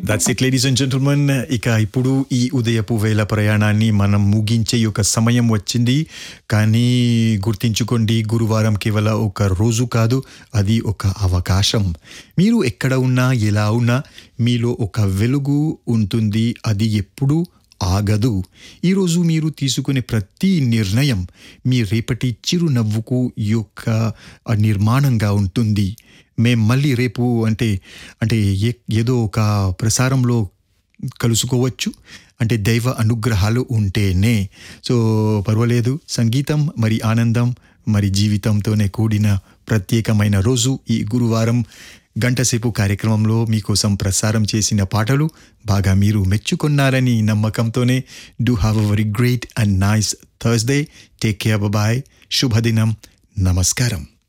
that's it ladies and gentlemen ఇక ఇప్పుడు ఈ ఉదయపు వేళ ప్రయాణాన్ని మనం ముగించే ఒక సమయం వచ్చింది కానీ గుర్తించుకోండి గురువారం కేవలం ఒక రోజు కాదు అది ఒక అవకాశం మీరు ఎక్కడ ఉన్నా ఎలా ఉన్నా మీలో ఒక వెలుగు ఉంటుంది అది ఎప్పుడూ ఆగదు ఈరోజు మీరు తీసుకునే ప్రతి నిర్ణయం మీ రేపటి చిరునవ్వుకు యొక్క నిర్మాణంగా ఉంటుంది మేం మళ్ళీ రేపు అంటే అంటే ఏ ఏదో ఒక ప్రసారంలో కలుసుకోవచ్చు అంటే దైవ అనుగ్రహాలు ఉంటేనే సో పర్వాలేదు సంగీతం మరి ఆనందం మరి జీవితంతోనే కూడిన ప్రత్యేకమైన రోజు ఈ గురువారం గంటసేపు కార్యక్రమంలో మీకోసం ప్రసారం చేసిన పాటలు బాగా మీరు మెచ్చుకున్నారని నమ్మకంతోనే do have a very great and nice Thursday take care bye శుభదినం నమస్కారం